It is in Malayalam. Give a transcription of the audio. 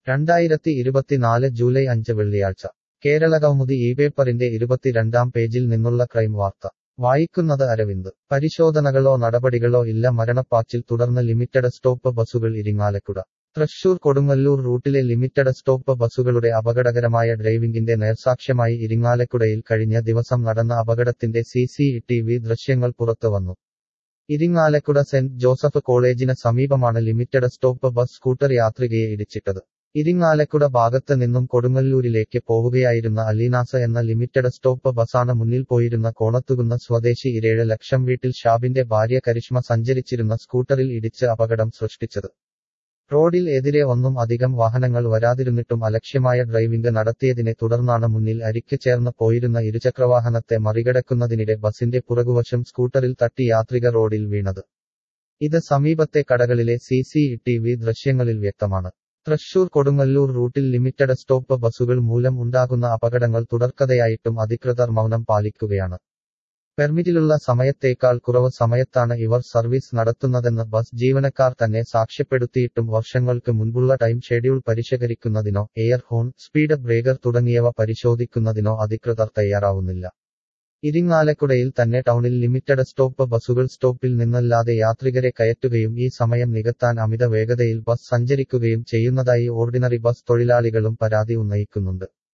രണ്ടായിരത്തി ഇരുപത്തിനാല് ജൂലൈ അഞ്ച് വെള്ളിയാഴ്ച കേരളകൗമുദി ഈ പേപ്പറിന്റെ ഇരുപത്തിരണ്ടാം പേജിൽ നിന്നുള്ള ക്രൈം വാർത്ത വായിക്കുന്നത് അരവിന്ദ് പരിശോധനകളോ നടപടികളോ ഇല്ല മരണപ്പാച്ചിൽ തുടർന്ന് ലിമിറ്റഡ് സ്റ്റോപ്പ് ബസുകൾ ഇരിങ്ങാലക്കുട തൃശൂർ കൊടുങ്ങല്ലൂർ റൂട്ടിലെ ലിമിറ്റഡ് സ്റ്റോപ്പ് ബസുകളുടെ അപകടകരമായ ഡ്രൈവിംഗിന്റെ നേർസാക്ഷ്യമായി ഇരിങ്ങാലക്കുടയിൽ കഴിഞ്ഞ ദിവസം നടന്ന അപകടത്തിന്റെ സി സി ടി വി ദൃശ്യങ്ങൾ പുറത്തുവന്നു ഇരിങ്ങാലക്കുട സെന്റ് ജോസഫ് കോളേജിന് സമീപമാണ് ലിമിറ്റഡ് സ്റ്റോപ്പ് ബസ് സ്കൂട്ടർ യാത്രികയെ ഇടിച്ചിട്ടത് ഇരിങ്ങാലക്കുട ഭാഗത്ത് നിന്നും കൊടുങ്ങല്ലൂരിലേക്ക് പോവുകയായിരുന്ന അലീനാസ് എന്ന ലിമിറ്റഡ് സ്റ്റോപ്പ് ബസാണ് മുന്നിൽ പോയിരുന്ന കോണത്തുകുന്ന സ്വദേശി ഇരേഴ് ലക്ഷം വീട്ടിൽ ഷാബിന്റെ ഭാര്യ കരിഷ്മ സഞ്ചരിച്ചിരുന്ന സ്കൂട്ടറിൽ ഇടിച്ച് അപകടം സൃഷ്ടിച്ചത് റോഡിൽ എതിരെ ഒന്നും അധികം വാഹനങ്ങൾ വരാതിരുന്നിട്ടും അലക്ഷ്യമായ ഡ്രൈവിംഗ് നടത്തിയതിനെ തുടർന്നാണ് മുന്നിൽ അരിക്ക് ചേർന്ന് പോയിരുന്ന ഇരുചക്രവാഹനത്തെ മറികടക്കുന്നതിനിടെ ബസിന്റെ പുറകുവശം സ്കൂട്ടറിൽ തട്ടി യാത്രിക റോഡിൽ വീണത് ഇത് സമീപത്തെ കടകളിലെ സി സി ടി വി ദൃശ്യങ്ങളിൽ വ്യക്തമാണ് തൃശൂർ കൊടുങ്ങല്ലൂർ റൂട്ടിൽ ലിമിറ്റഡ് സ്റ്റോപ്പ് ബസുകൾ മൂലം ഉണ്ടാകുന്ന അപകടങ്ങൾ തുടർക്കഥയായിട്ടും അധികൃതർ മൗനം പാലിക്കുകയാണ് പെർമിറ്റിലുള്ള സമയത്തേക്കാൾ കുറവ് സമയത്താണ് ഇവർ സർവീസ് നടത്തുന്നതെന്ന് ബസ് ജീവനക്കാർ തന്നെ സാക്ഷ്യപ്പെടുത്തിയിട്ടും വർഷങ്ങൾക്ക് മുൻപുള്ള ടൈം ഷെഡ്യൂൾ പരിഷ്കരിക്കുന്നതിനോ എയർ ഹോൺ സ്പീഡ് ബ്രേക്കർ തുടങ്ങിയവ പരിശോധിക്കുന്നതിനോ അധികൃതർ തയ്യാറാവുന്നില്ല ഇരിങ്ങാലക്കുടയിൽ തന്നെ ടൗണിൽ ലിമിറ്റഡ് സ്റ്റോപ്പ് ബസുകൾ സ്റ്റോപ്പിൽ നിന്നല്ലാതെ യാത്രികരെ കയറ്റുകയും ഈ സമയം നികത്താൻ അമിത വേഗതയിൽ ബസ് സഞ്ചരിക്കുകയും ചെയ്യുന്നതായി ഓർഡിനറി ബസ് തൊഴിലാളികളും പരാതി ഉന്നയിക്കുന്നുണ്ട്